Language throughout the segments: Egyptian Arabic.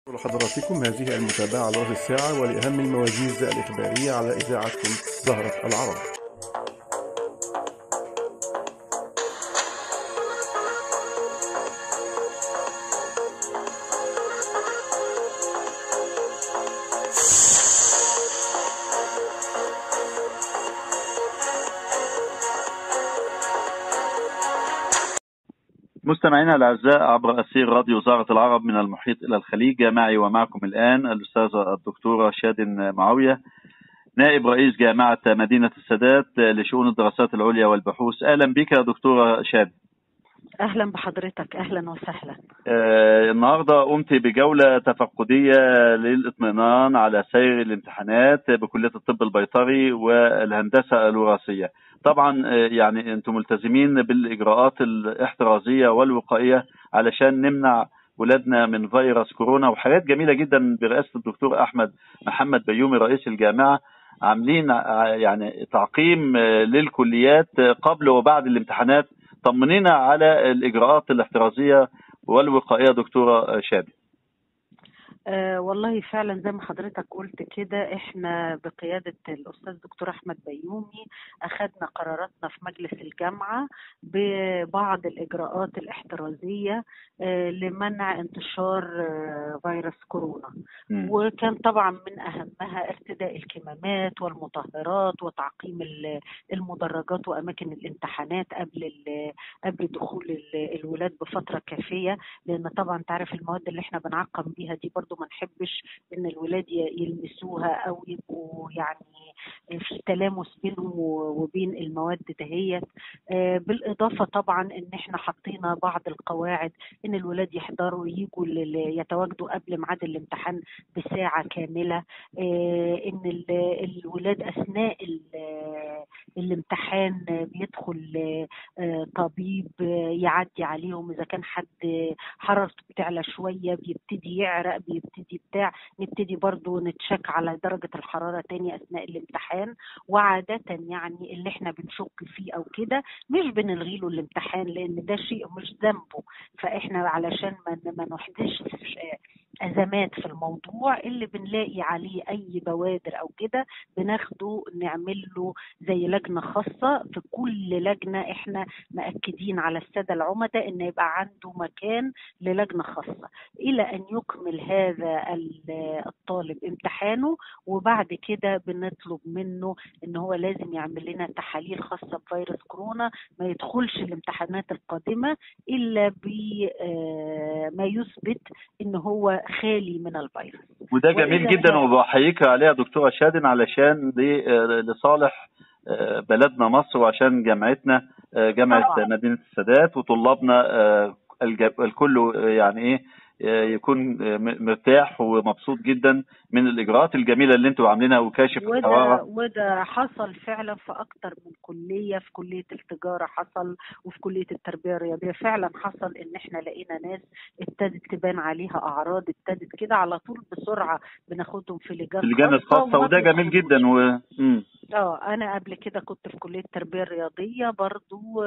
لحضراتكم هذه المتابعة على رأس الساعة ولأهم المواجيز الإخبارية على إذاعتكم زهرة العرب مستمعينا الاعزاء عبر اسير راديو زهرة العرب من المحيط الى الخليج معي ومعكم الان الاستاذه الدكتوره شادن معاويه نائب رئيس جامعه مدينه السادات لشؤون الدراسات العليا والبحوث اهلا بك يا دكتوره شادن اهلا بحضرتك اهلا وسهلا آه النهارده قمت بجوله تفقديه للاطمئنان على سير الامتحانات بكليه الطب البيطري والهندسه الوراثيه طبعا آه يعني انتم ملتزمين بالاجراءات الاحترازيه والوقائيه علشان نمنع ولادنا من فيروس كورونا وحاجات جميله جدا برئاسه الدكتور احمد محمد بيومي رئيس الجامعه عاملين يعني تعقيم للكليات قبل وبعد الامتحانات طمنينا على الاجراءات الاحترازيه والوقائيه دكتوره شادي آه والله فعلا زي ما حضرتك قلت كده احنا بقيادة الأستاذ دكتور أحمد بيومي أخذنا قراراتنا في مجلس الجامعة ببعض الإجراءات الاحترازية آه لمنع انتشار آه فيروس كورونا م. وكان طبعا من أهمها ارتداء الكمامات والمطهرات وتعقيم المدرجات وأماكن الامتحانات قبل قبل دخول الولاد بفترة كافية لأن طبعا تعرف المواد اللي احنا بنعقم بيها دي برضو ما نحبش ان الولاد يلمسوها او يبقوا يعني في تلامس بينهم وبين المواد دهيت بالاضافه طبعا ان احنا حطينا بعض القواعد ان الولاد يحضروا يجوا يتواجدوا قبل ميعاد الامتحان بساعه كامله ان الولاد اثناء الامتحان بيدخل طبيب يعدي عليهم اذا كان حد حرارته بتعلى شويه بيبتدي يعرق بيبتدي بتاع نبتدي برضو نتشك على درجة الحرارة تاني أثناء الامتحان وعادة يعني اللي احنا بنشك فيه أو كده مش بنلغي له الامتحان لأن ده شيء مش ذنبه فاحنا علشان ما, ما نحدثش ازمات في الموضوع اللي بنلاقي عليه اي بوادر او كده بناخده نعمل له زي لجنه خاصه في كل لجنه احنا مأكدين على الساده العمداء ان يبقى عنده مكان للجنه خاصه الى ان يكمل هذا الطالب امتحانه وبعد كده بنطلب منه ان هو لازم يعمل لنا تحاليل خاصه بفيروس كورونا ما يدخلش الامتحانات القادمه الا بما يثبت ان هو خالي من الفيروس وده جميل جدا وبحييك عليها دكتوره شادن علشان لصالح بلدنا مصر وعشان جامعتنا جامعه طبعا. مدينه السادات وطلابنا الكل يعني ايه يكون مرتاح ومبسوط جدا من الاجراءات الجميله اللي انتوا عاملينها وكاشف وده الحراره وده حصل فعلا في اكتر من كليه في كليه التجاره حصل وفي كليه التربيه الرياضيه فعلا حصل ان احنا لقينا ناس ابتدت تبان عليها اعراض ابتدت كده على طول بسرعه بناخدهم في لجان في اللجان الخاصه وده جميل جدا و اه انا قبل كده كنت في كليه التربيه الرياضيه برضو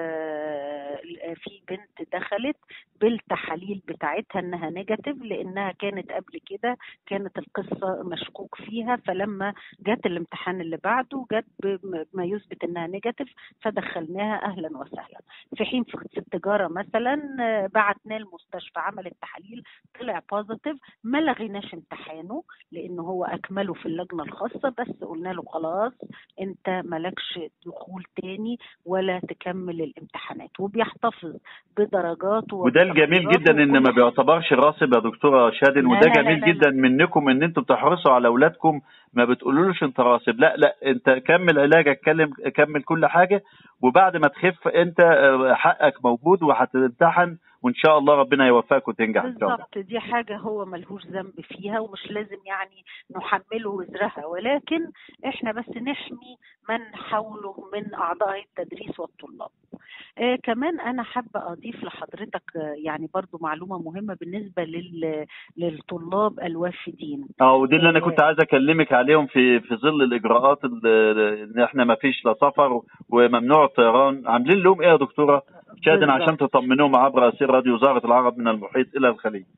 في بنت دخلت بالتحاليل بتاعتها انها نيجاتيف لانها كانت قبل كده كانت القصه مشكوك فيها فلما جت الامتحان اللي بعده جت بما يثبت انها نيجاتيف فدخلناها اهلا وسهلا في حين في التجاره مثلا بعتناه المستشفى عمل التحاليل طلع بوزيتيف ما لغيناش امتحانه لانه هو اكمله في اللجنه الخاصه بس قلنا له خلاص انت مالكش دخول تاني ولا تكمل الامتحانات وبيحتفظ بدرجاته وده الجميل جدا ان ما بيعتبرش غاصب يا دكتوره شادن وده لا جميل لا لا جدا منكم ان انتم بتحرصوا على اولادكم ما بتقولولوش انت غاصب لا لا انت كمل علاجك كلم كمل كل حاجه وبعد ما تخف انت حقك موجود وهتمتحن وان شاء الله ربنا يوفقك وتنجح ان شاء الله بالظبط دي حاجه هو ملهوش ذنب فيها ومش لازم يعني نحمله وزرها ولكن احنا بس نحمي من حوله من اعضاء التدريس والطلاب آه كمان انا حابه اضيف لحضرتك آه يعني برضو معلومه مهمه بالنسبه لل للطلاب الوافدين اه ودي اللي انا كنت عايز اكلمك عليهم في في ظل الاجراءات ان احنا ما فيش لا سفر وممنوع الطيران عاملين لهم ايه يا دكتوره شادن عشان تطمنوهم عبر اسير راديو زهره العرب من المحيط الى الخليج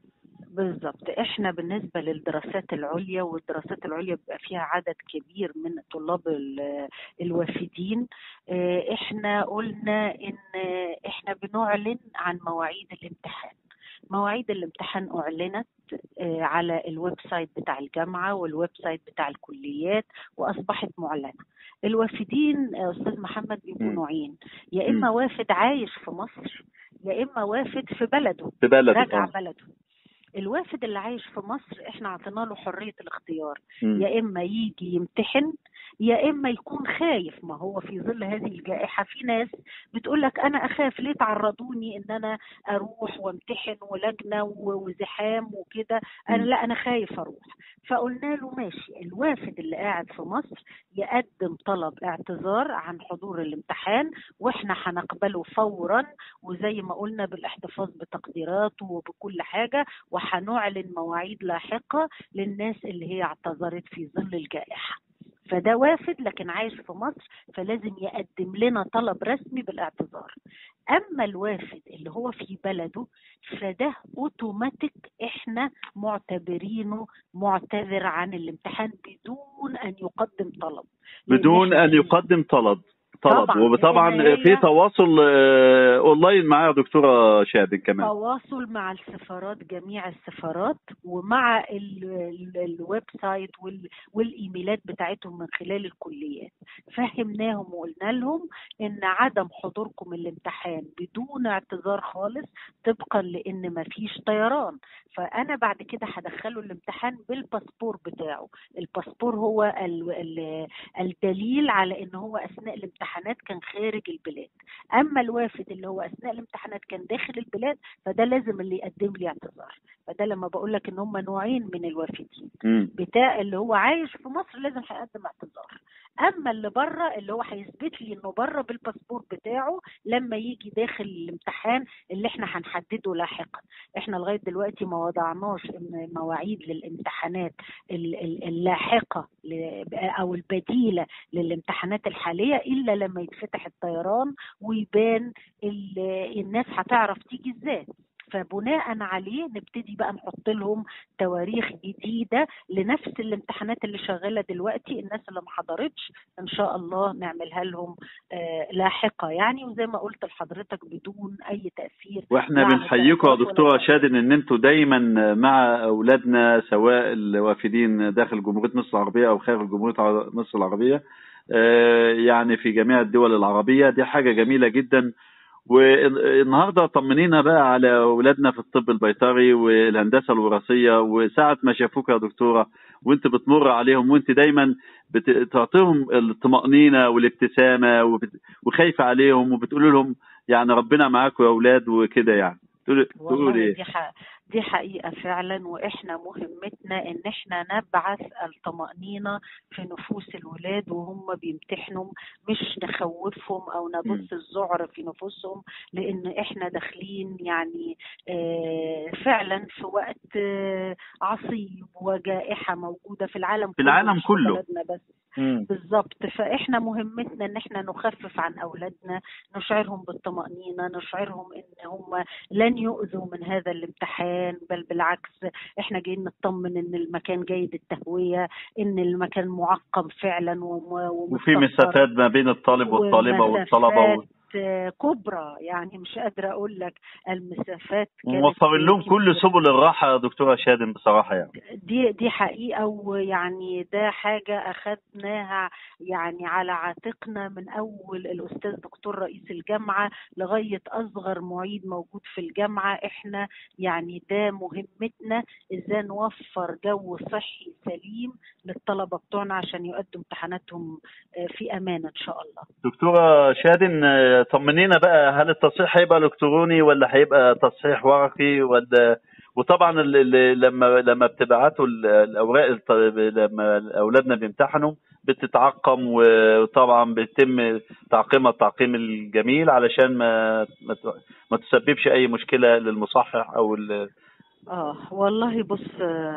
بالظبط احنا بالنسبة للدراسات العليا والدراسات العليا بيبقى فيها عدد كبير من طلاب ال- الوافدين اه، احنا قلنا ان احنا بنعلن عن مواعيد الامتحان مواعيد الامتحان اعلنت اه، على الويب سايت بتاع الجامعة والويب سايت بتاع الكليات واصبحت معلنة الوافدين اه، استاذ محمد بيبقوا مم. نوعين يا اما وافد عايش في مصر يا اما وافد في بلده في بلد راجع اه بلده الوافد اللي عايش في مصر احنا عطينا له حرية الاختيار مم. يا اما يجي يمتحن يا اما يكون خايف ما هو في ظل هذه الجائحة في ناس بتقول لك انا اخاف ليه تعرضوني ان انا اروح وامتحن ولجنة و- وزحام وكده انا مم. لا انا خايف اروح فقلنا له ماشي الوافد اللي قاعد في مصر يقدم طلب اعتذار عن حضور الامتحان واحنا هنقبله فورا وزي ما قلنا بالاحتفاظ بتقديراته وبكل حاجة وهنعلن مواعيد لاحقة للناس اللي هي اعتذرت في ظل الجائحة فده وافد لكن عايش في مصر فلازم يقدم لنا طلب رسمي بالاعتذار اما الوافد اللي هو في بلده فده اوتوماتيك احنا معتبرينه معتذر عن الامتحان بدون ان يقدم طلب بدون لأن ان إحنا- يقدم طلب طلب طبعاً، وطبعا لأن هي- في تواصل آه، اونلاين مع يا دكتوره شادن كمان تواصل مع السفارات جميع السفارات ومع ال ال الويب سايت وال والايميلات بتاعتهم من خلال الكليات فهمناهم وقلنا لهم ان عدم حضوركم الامتحان بدون اعتذار خالص طبقا لان مفيش طيران فانا بعد كده هدخله الامتحان بالباسبور بتاعه الباسبور هو ال ال الدليل على ان هو اثناء الامتحانات كان خارج البلاد اما الوافد اللي هو اثناء الامتحانات كان داخل البلاد فده لازم اللي يقدم لي اعتذار فده لما بقول لك ان هم نوعين من الوافدين مم. بتاع اللي هو عايش في مصر لازم هيقدم اعتذار اما اللي بره اللي هو هيثبت لي انه بره بالباسبور بتاعه لما يجي داخل الامتحان اللي احنا هنحدده لاحقا احنا لغايه دلوقتي ما وضعناش إن مواعيد للامتحانات ال- ال- اللاحقه ل- او البديله للامتحانات الحاليه الا لما يتفتح الطيران ويبان ال- الناس هتعرف تيجي ازاي فبناء عليه نبتدي بقى نحط لهم تواريخ جديده لنفس الامتحانات اللي شغاله دلوقتي الناس اللي ما حضرتش ان شاء الله نعملها لهم آه، لاحقه يعني وزي ما قلت لحضرتك بدون اي تاثير واحنا لا على بنحييكم يا الدراسات ولا دكتوره على- شادن ان انتوا دايما مع اولادنا سواء الوافدين داخل جمهوريه مصر العربيه او خارج جمهوريه مصر العربيه آه، يعني في جميع الدول العربيه دي حاجه جميله جدا والنهارده طمنينا بقى على اولادنا في الطب البيطري والهندسه الوراثيه وساعه ما شافوك يا دكتوره وانت بتمر عليهم وانت دايما بتعطيهم الطمانينه والابتسامه وبت- وخايفه عليهم وبتقول لهم يعني ربنا معاكم يا اولاد وكده يعني تقول تقول والله ايه دي ح... دي حقيقة فعلا واحنا مهمتنا ان احنا نبعث الطمأنينة في نفوس الولاد وهم بيمتحنوا مش نخوفهم او نبث الذعر في نفوسهم لان احنا داخلين يعني آه، فعلا في وقت آه، عصيب وجائحة موجودة في العالم في العالم مش في كله. بلدنا بس مم. بالظبط فاحنا مهمتنا ان احنا نخفف عن اولادنا نشعرهم بالطمأنينة نشعرهم ان هم لن يؤذوا من هذا الامتحان بل بالعكس احنا جايين نطمن ان المكان جيد التهوية ان المكان معقم فعلا وم- وفي ومستقر. مسافات ما بين الطالب والطالبه والطلبه و... ومسافات كبرى يعني مش قادرة أقول لك المسافات كانت وموفرين لهم كل كبيرة. سبل الراحه يا دكتوره شادن بصراحه يعني دي دي حقيقة ويعني ده حاجة أخدناها يعني على عاتقنا من أول الأستاذ دكتور رئيس الجامعة لغاية أصغر معيد موجود في الجامعة إحنا يعني ده مهمتنا إزاي نوفر جو صحي سليم للطلبة بتوعنا عشان يؤدوا امتحاناتهم آه، في أمان إن شاء الله دكتورة شادن آه، طمنينا بقى هل التصحيح هيبقى الكتروني ولا هيبقى تصحيح ورقي ولا وطبعا ال- ال- لما لما بتبعتوا ال- الاوراق الط- لما اولادنا بيمتحنوا بتتعقم وطبعا بيتم تعقيمها التعقيم الجميل علشان ما ما ت- ما تسببش اي مشكله للمصحح او ال- اه والله بص آه،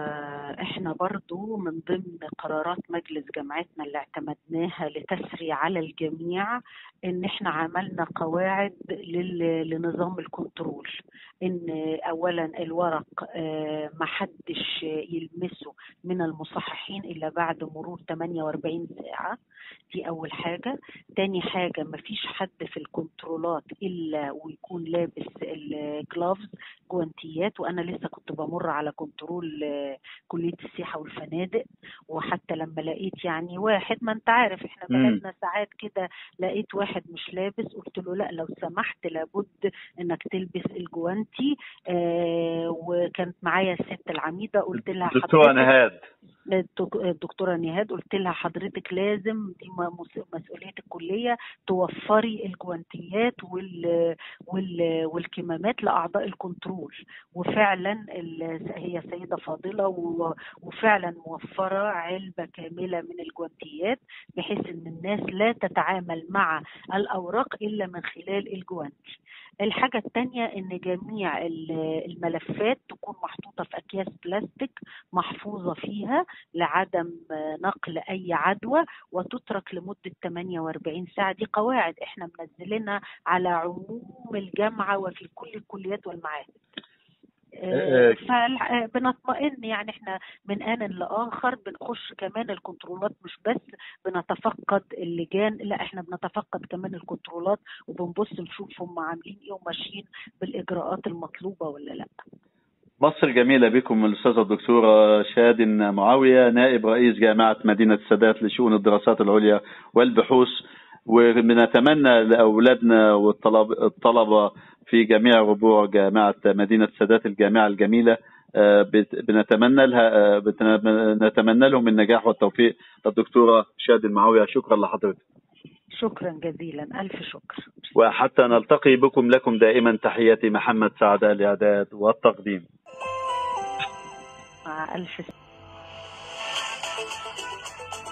احنا برضو من ضمن قرارات مجلس جامعتنا اللي اعتمدناها لتسري على الجميع ان احنا عملنا قواعد لل- لنظام الكنترول ان اولا الورق آه، ما حدش يلمسه من المصححين الا بعد مرور 48 ساعة دي اول حاجة تاني حاجة ما فيش حد في الكنترولات الا ويكون لابس الجلافز جوانتيات وانا لسه كنت بمر على كنترول آه، كلية السياحة والفنادق وحتى لما لقيت يعني واحد ما انت عارف احنا مم. بلدنا ساعات كده لقيت واحد مش لابس قلت له لا لو سمحت لابد انك تلبس الجوانتي آه وكانت معايا الست العميدة قلت لها دكتورة حضرتك نهاد الدك- الدكتورة نهاد قلت لها حضرتك لازم دي م- مس- مسؤولية الكلية توفري الجوانتيات وال وال والكمامات لأعضاء الكنترول وفعلا ال- هي سيدة فاضلة و- وفعلا موفرة علبة كاملة من الجوانتيات بحيث ان الناس لا تتعامل مع الأوراق إلا من خلال الجوانتي الحاجة التانية ان جميع ال- الملفات تكون محطوطة في أكياس بلاستيك محفوظة فيها لعدم نقل أي عدوى وتترك لمدة 48 ساعة دي قواعد احنا منزلينها على عموم الجامعة وفي كل الكليات والمعاهد آه، فبنطمئن يعني احنا من آن لآخر بنخش كمان الكنترولات مش بس بنتفقد اللجان لا احنا بنتفقد كمان الكنترولات وبنبص نشوف هم عاملين ايه وماشيين بالإجراءات المطلوبة ولا لا مصر جميلة بكم الأستاذة الدكتورة شادن معاوية نائب رئيس جامعة مدينة السادات لشؤون الدراسات العليا والبحوث وبنتمنى لأولادنا والطلبة الطلبة في جميع ربوع جامعة مدينة السادات الجامعة الجميلة آه، بت- بنتمنى لها آه، بت- نتمنى لهم النجاح والتوفيق الدكتورة شادن معاوية شكرا لحضرتك شكرا جزيلا ألف شكر وحتى نلتقي بكم لكم دائما تحياتي محمد سعد الإعداد والتقديم مع ألف